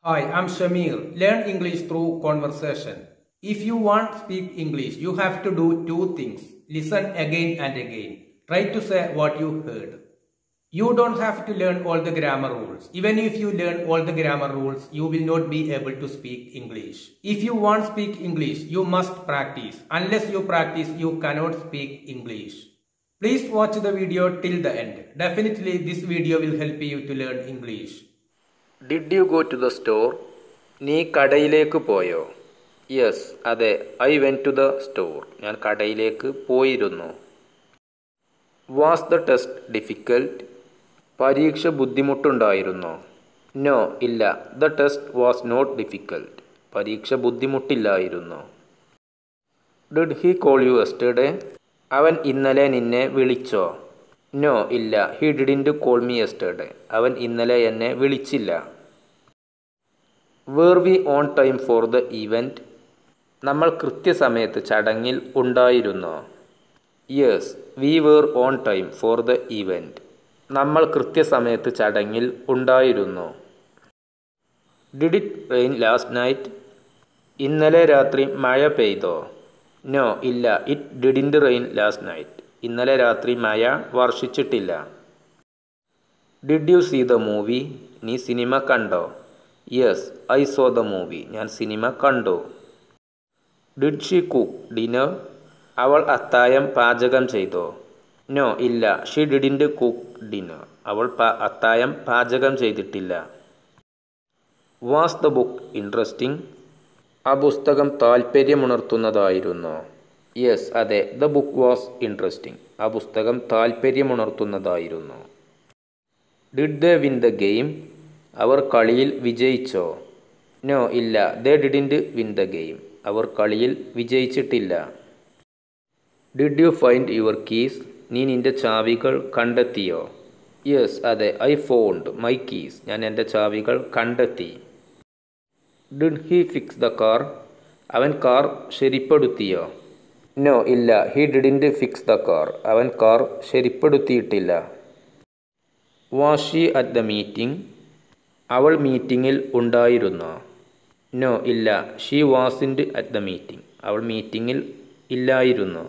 Hi, I'm Shamir. Learn English through conversation. If you want to speak English, you have to do two things. Listen again and again. Try to say what you heard. You don't have to learn all the grammar rules. Even if you learn all the grammar rules, you will not be able to speak English. If you want to speak English, you must practice. Unless you practice, you cannot speak English. Please watch the video till the end. Definitely this video will help you to learn English. Did you go to the store നീ കടയിലേക്ക് പോയോ yes അതെ I went to the store ഞാൻ കടയിലേക്ക് പോയിരുന്നു was the test difficult പരീക്ഷ ബുദ്ധിമുട്ടുണ്ടായിരുന്നോ no ഇല്ല the test was not difficult പരീക്ഷ ബുദ്ധിമുട്ടില്ലായിരുന്നു did he call you yesterday അവൻ ഇന്നലെ നിന്നെ വിളിച്ചോ നോ ഇല്ല he didn't call me yesterday അവൻ ഇന്നലെ എന്നെ വിളിച്ചില്ല were we on time for the event നമ്മൾ കൃത്യസമയത്ത് ചടങ്ങിൽ ഉണ്ടായിരുന്നോ yes we were on time for the event നമ്മൾ കൃത്യസമയത്ത് ചടങ്ങിൽ ഉണ്ടായിരുന്നു did it rain last night ഇന്നലെ രാത്രി മഴ പെയ്തോ നോ ഇല്ല it didn't rain last night ഇന്നലെ രാത്രി മഴ വർഷിച്ചിട്ടില്ല did you see the movie നീ സിനിമ കണ്ടോ yes I saw the movie ഞാൻ സിനിമ കണ്ടു ഡിഡ് ഷീ കുക്ക് ഡിന്നർ അവൾ അത്തായം പാചകം ചെയ്തോ നോ ഇല്ല ഷീ ഡിഡിൻറ്റ് കുക്ക് ഡിന്നർ അവൾ അത്തായം പാചകം ചെയ്തിട്ടില്ല വാസ് ദ ബുക്ക് ഇൻട്രസ്റ്റിംഗ് ആ പുസ്തകം താല്പര്യമുണർത്തുന്നതായിരുന്നോ യെസ് അതെ ദ ബുക്ക് വാസ് ഇൻട്രസ്റ്റിംഗ് ആ പുസ്തകം താല്പര്യമുണർത്തുന്നതായിരുന്നു did the win the game അവർ കളിയിൽ വിജയിച്ചോ നോ ഇല്ല they didn't win the game അവർ കളിയിൽ വിജയിച്ചിട്ടില്ല did you find your keys നീ നിൻ്റെ ചാവികൾ കണ്ടെത്തിയോ യെസ് അതെ ഐ ഫോണ്ട് മൈ കീസ് ഞാൻ എൻ്റെ ചാവികൾ കണ്ടെത്തി did he fix the car അവൻ കാർ ശരിപ്പെടുത്തിയോ നോ ഇല്ല he didn't fix the car അവൻ കാർ ശരിപ്പെടുത്തിയിട്ടില്ല was she at the meeting അവൾ മീറ്റിങ്ങിൽ ഉണ്ടായിരുന്നോ നോ ഇല്ല she wasn't at the meeting അവൾ മീറ്റിങ്ങിൽ ഇല്ലായിരുന്നു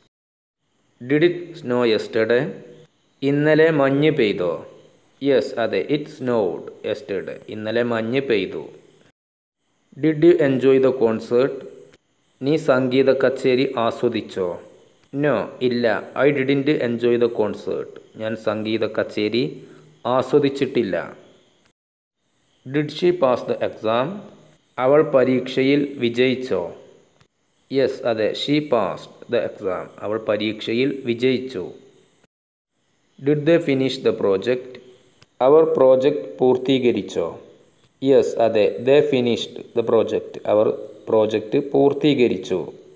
ഡിഡ് ഇറ്റ് സ്നോ യെസ്റ്റർഡേ ഇന്നലെ മഞ്ഞ് പെയ്തോ യെസ് അതെ ഇറ്റ് സ്നോഡ് യെസ്റ്റർഡേ ഇന്നലെ മഞ്ഞ് പെയ്തു did you enjoy the concert നീ സംഗീത കച്ചേരി ആസ്വദിച്ചോ നോ ഇല്ല I didn't enjoy the concert ഞാൻ സംഗീത കച്ചേരി ആസ്വദിച്ചിട്ടില്ല did she pass the exam അവൾ പരീക്ഷയിൽ വിജയിച്ചോ യെസ് അതെ ഷീ പാസ്ഡ് ദ എക്സാം അവൾ പരീക്ഷയിൽ വിജയിച്ചു did the finish the project അവർ പ്രോജക്റ്റ് പൂർത്തീകരിച്ചോ യെസ് അതെ ദ ഫിനിഷ്ഡ് ദ പ്രോജക്റ്റ് അവർ പ്രോജക്റ്റ് പൂർത്തീകരിച്ചു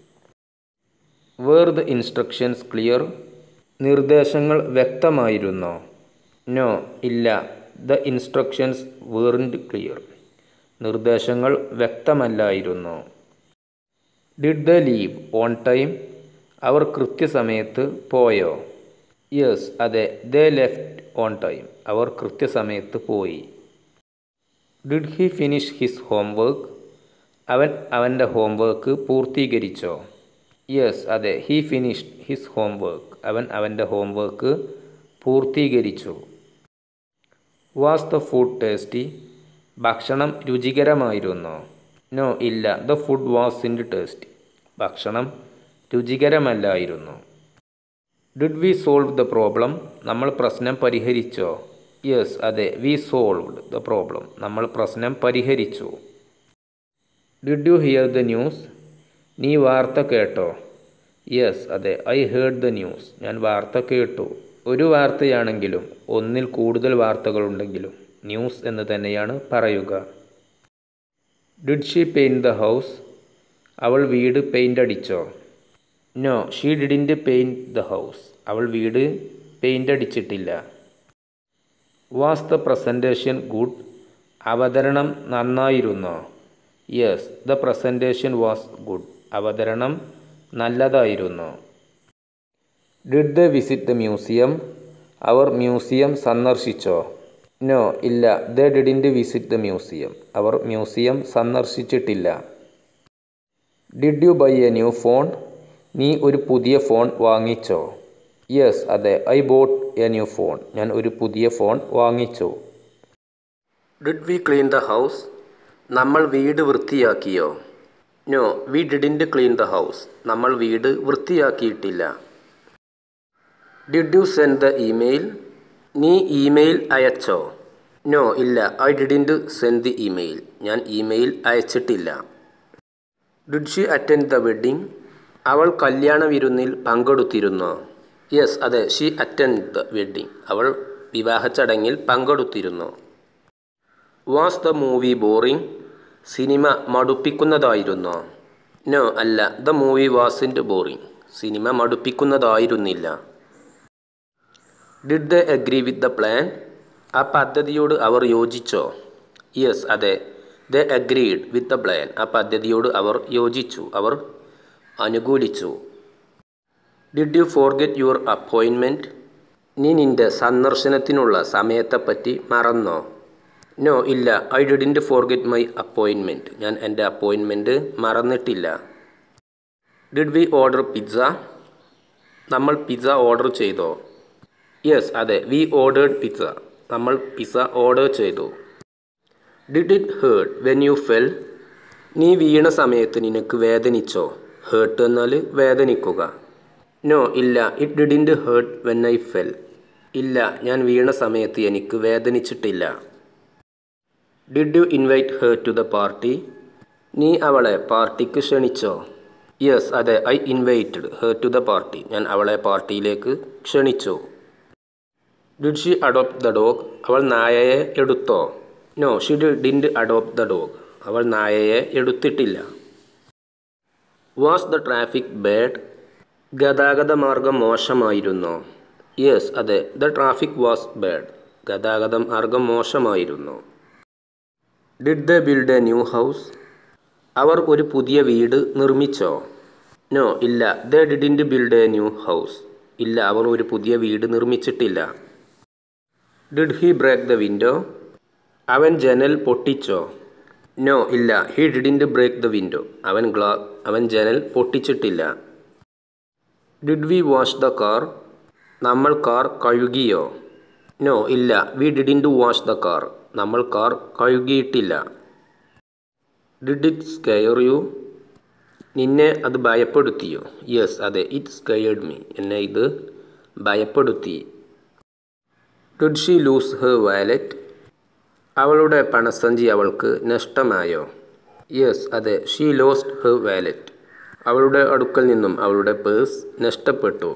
വേർ ദ ഇൻസ്ട്രക്ഷൻസ് ക്ലിയർ നിർദ്ദേശങ്ങൾ വ്യക്തമായിരുന്നോ നോ ഇല്ല ദ ഇൻസ്ട്രക്ഷൻസ് വേറിൻറ്റ് ക്ലിയർ നിർദ്ദേശങ്ങൾ വ്യക്തമല്ലായിരുന്നു did the leave on time അവർ കൃത്യസമയത്ത് പോയോ യെസ് അതെ ദ ലെഫ്റ്റ് ഓൺ ടൈം അവർ കൃത്യസമയത്ത് പോയി did he finish his homework അവൻ അവൻ്റെ ഹോംവർക്ക് പൂർത്തീകരിച്ചോ യെസ് അതെ ഹി ഫിനിഷ്ഡ് ഹിസ് ഹോംവർക്ക് അവൻ അവൻ്റെ ഹോംവർക്ക് പൂർത്തീകരിച്ചു വാസ് ദ ഫുഡ് ടേസ്റ്റി ഭക്ഷണം രുചികരമായിരുന്നോ നോ ഇല്ല the food was in tasty ഭക്ഷണം രുചികരമല്ലായിരുന്നു did we solve the problem നമ്മൾ പ്രശ്നം പരിഹരിച്ചോ യെസ് അതെ വി സോൾവ്ഡ് ദ പ്രോബ്ലം നമ്മൾ പ്രശ്നം പരിഹരിച്ചു did you hear the news നീ വാർത്ത കേട്ടോ യെസ് അതെ ഐ ഹേർഡ് ദ ന്യൂസ് ഞാൻ വാർത്ത കേട്ടു ഒരു വാർത്തയാണെങ്കിലും ഒന്നിൽ കൂടുതൽ വാർത്തകളുണ്ടെങ്കിലും ന്യൂസ് എന്ന് തന്നെയാണ് പറയുക did she paint the house അവൾ വീട് പെയിൻ്റ് അടിച്ചോ no she didn't paint the house അവൾ വീട് പെയിൻ്റ് അടിച്ചിട്ടില്ല വാസ് ദ പ്രസൻറ്റേഷൻ ഗുഡ് അവതരണം നന്നായിരുന്നോ yes the presentation was good അവതരണം നല്ലതായിരുന്നു did the visit the museum അവർ മ്യൂസിയം സന്ദർശിച്ചോ നോ ഇല്ല the didn't visit the museum അവർ മ്യൂസിയം സന്ദർശിച്ചിട്ടില്ല did you buy a new phone നീ ഒരു പുതിയ ഫോൺ വാങ്ങിച്ചോ യെസ് അതെ I bought A new phone ഞാൻ ഒരു പുതിയ ഫോൺ വാങ്ങിച്ചു did we clean the house നമ്മൾ വീട് വൃത്തിയാക്കിയോ no we didn't clean the house നമ്മൾ വീട് വൃത്തിയാക്കിയിട്ടില്ല did you send the email നീ ഇമെയിൽ അയച്ചോ നോ ഇല്ല I didn't send the email ഞാൻ ഇമെയിൽ അയച്ചിട്ടില്ല did she attend the wedding അവൾ കല്യാണ വിരുന്നിൽ പങ്കെടുത്തിരുന്നോ യെസ് അതെ ഷീ അറ്റൻഡ് ദ വെഡ്ഡിംഗ് അവൾ വിവാഹ ചടങ്ങിൽ പങ്കെടുത്തിരുന്നു വാസ് ദ മൂവി ബോറിംഗ് സിനിമ മടുപ്പിക്കുന്നതായിരുന്നോ നോ അല്ല ദ മൂവി വാസിൻറ്റ് ബോറിംഗ് സിനിമ മടുപ്പിക്കുന്നതായിരുന്നില്ല did the agree with the plan ആ പദ്ധതിയോട് അവർ യോജിച്ചോ യെസ് അതെ the agreed with the plan ആ പദ്ധതിയോട് അവർ യോജിച്ചു അവർ അനുകൂലിച്ചു did you forget your appointment നീ നിൻ്റെ സന്ദർശനത്തിനുള്ള സമയത്തെപ്പറ്റി മറന്നോ നോ ഇല്ല I didn't forget my appointment ഞാൻ എൻ്റെ അപ്പോയിൻമെൻറ്റ് മറന്നിട്ടില്ല ഡിഡ് വി ഓർഡർ പിസ്സ നമ്മൾ പിസ്സ ഓർഡർ ചെയ്തോ യെസ് അതെ വി ഓർഡേഡ് പിസ്സ നമ്മൾ പിസ്സ ഓർഡർ ചെയ്തു did it hurt when you fell നീ വീണ സമയത്ത് നിനക്ക് വേദനിച്ചോ ഹേർട്ട് എന്നാൽ വേദനിക്കുക നോ ഇല്ല it didn't hurt when I fell ഇല്ല ഞാൻ വീണ സമയത്ത് എനിക്ക് വേദനിച്ചിട്ടില്ല did you invite her to the party നീ അവളെ പാർട്ടിക്ക് ക്ഷണിച്ചോ യെസ് അതെ I invited her to the party ഞാൻ അവളെ പാർട്ടിയിലേക്ക് ക്ഷണിച്ചു did she adopt the dog അവൾ നായയെ എടുത്തോ no she didn't adopt the dog അവൾ നായയെ എടുത്തിട്ടില്ല വാസ് ദ ട്രാഫിക് ബാഡ് ഗതാഗത മാർഗം മോശമായിരുന്നോ യെസ് അതെ ദ ട്രാഫിക് വാസ് ബാഡ് ഗതാഗത മാർഗം മോശമായിരുന്നു did the build a new house അവർ ഒരു പുതിയ വീട് നിർമ്മിച്ചോ നോ ഇല്ല the didn't build a new house ഇല്ല അവർ ഒരു പുതിയ വീട് നിർമ്മിച്ചിട്ടില്ല did he break the window അവൻ ജനൽ പൊട്ടിച്ചോ നോ ഇല്ല he didn't break the window അവൻ ഗ്ലാ അവൻ ജനൽ പൊട്ടിച്ചിട്ടില്ല did we wash the car നമ്മൾ കാർ കഴുകിയോ നോ ഇല്ല we didn't wash the car നമ്മൾ കാർ കഴുകിയിട്ടില്ല ഡിഡ് ഇറ്റ് സ്കെയർ യു നിന്നെ അത് ഭയപ്പെടുത്തിയോ യെസ് അതെ ഇറ്റ് സ്കെയർഡ് മീ എന്നെ ഇത് ഭയപ്പെടുത്തി did she lose her wallet അവളുടെ പണസഞ്ചി അവൾക്ക് നഷ്ടമായോ യെസ് അതെ ഷീ ലോസ്റ്റ് ഹെർ വാലറ്റ് അവളുടെ അടുക്കൽ നിന്നും അവളുടെ പേഴ്സ് നഷ്ടപ്പെട്ടു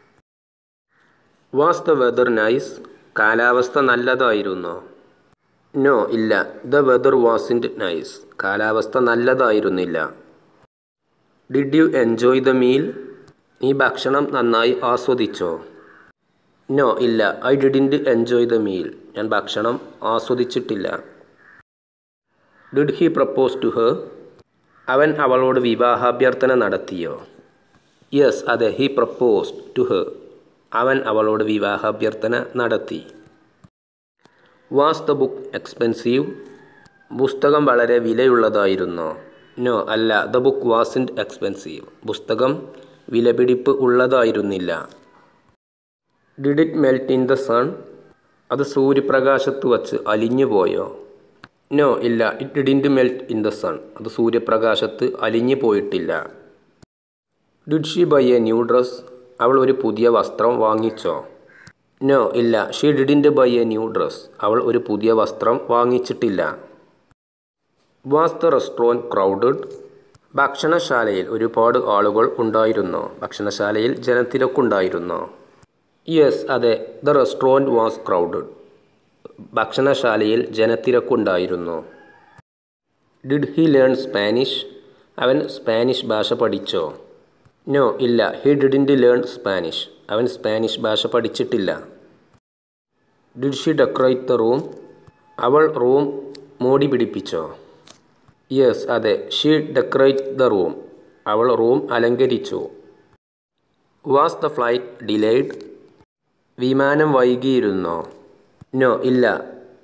വാസ് ദ വെദർ നൈസ് കാലാവസ്ഥ നല്ലതായിരുന്നോ നോ ഇല്ല ദ വെദർ വാസിൻറ്റ് നൈസ് കാലാവസ്ഥ നല്ലതായിരുന്നില്ല did you enjoy the meal നീ ഭക്ഷണം നന്നായി ആസ്വദിച്ചോ നോ ഇല്ല I didn't enjoy the meal ഞാൻ ഭക്ഷണം ആസ്വദിച്ചിട്ടില്ല did he propose to her അവൻ അവളോട് വിവാഹാഭ്യർത്ഥന നടത്തിയോ യെസ് അതെ ഹി പ്രപ്പോസ് ടു ഹർ അവൻ അവളോട് വിവാഹാഭ്യർത്ഥന നടത്തി വാസ് ദ ബുക്ക് എക്സ്പെൻസീവ് പുസ്തകം വളരെ വിലയുള്ളതായിരുന്നോ നോ അല്ല ദ ബുക്ക് വാസിൻറ്റ് എക്സ്പെൻസീവ് പുസ്തകം വിലപിടിപ്പ് ഉള്ളതായിരുന്നില്ല did it melt in the sun അത് സൂര്യപ്രകാശത്ത് വച്ച് അലിഞ്ഞു പോയോ നോ ഇല്ല it didn't melt in the sun അത് സൂര്യപ്രകാശത്ത് അലിഞ്ഞു പോയിട്ടില്ല did she buy a new dress അവൾ ഒരു പുതിയ വസ്ത്രം വാങ്ങിച്ചോ നോ ഇല്ല she didn't buy a new dress അവൾ ഒരു പുതിയ വസ്ത്രം വാങ്ങിച്ചിട്ടില്ല വാസ് ദ റെസ്റ്റോറൻറ്റ് ക്രൗഡഡ് ഭക്ഷണശാലയിൽ ഒരുപാട് ആളുകൾ ഉണ്ടായിരുന്നോ ഭക്ഷണശാലയിൽ ജനത്തിരക്കുണ്ടായിരുന്നോ യെസ് അതെ ദ റെസ്റ്റോറൻറ്റ് വാസ് ക്രൗഡഡ് ഭക്ഷണശാലയിൽ ജനത്തിരക്കുണ്ടായിരുന്നു ഡിഡ് ഹി ലേൺ സ്പാനിഷ് അവൻ സ്പാനിഷ് ഭാഷ പഠിച്ചോ നോ ഇല്ല ഹി ഡിഡിൻറ്റ് ലേൺ സ്പാനിഷ് അവൻ സ്പാനിഷ് ഭാഷ പഠിച്ചിട്ടില്ല did she decorate the room അവൾ റൂം മോടി പിടിപ്പിച്ചോ യെസ് അതെ ഷീ ഡെക്കറേറ്റ് ദ റൂം അവൾ റൂം അലങ്കരിച്ചു വാസ് ദ ഫ്ലൈറ്റ് ഡിലേഡ് വിമാനം വൈകിയിരുന്നോ നോ ഇല്ല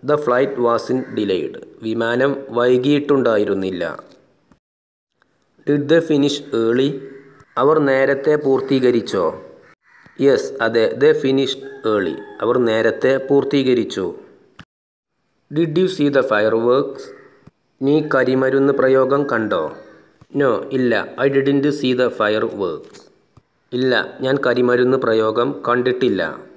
the flight was in delayed വിമാനം വൈകിയിട്ടുണ്ടായിരുന്നില്ല ഡിഡ് ദ ഫിനിഷ് ഏളി അവർ നേരത്തെ പൂർത്തീകരിച്ചോ യെസ് അതെ ദ ഫിനിഷ് ഏളി അവർ നേരത്തെ പൂർത്തീകരിച്ചു did you see the fireworks നീ കരിമരുന്ന് പ്രയോഗം കണ്ടോ നോ ഇല്ല I didn't see the fireworks ഇല്ല ഞാൻ കരിമരുന്ന് പ്രയോഗം കണ്ടിട്ടില്ല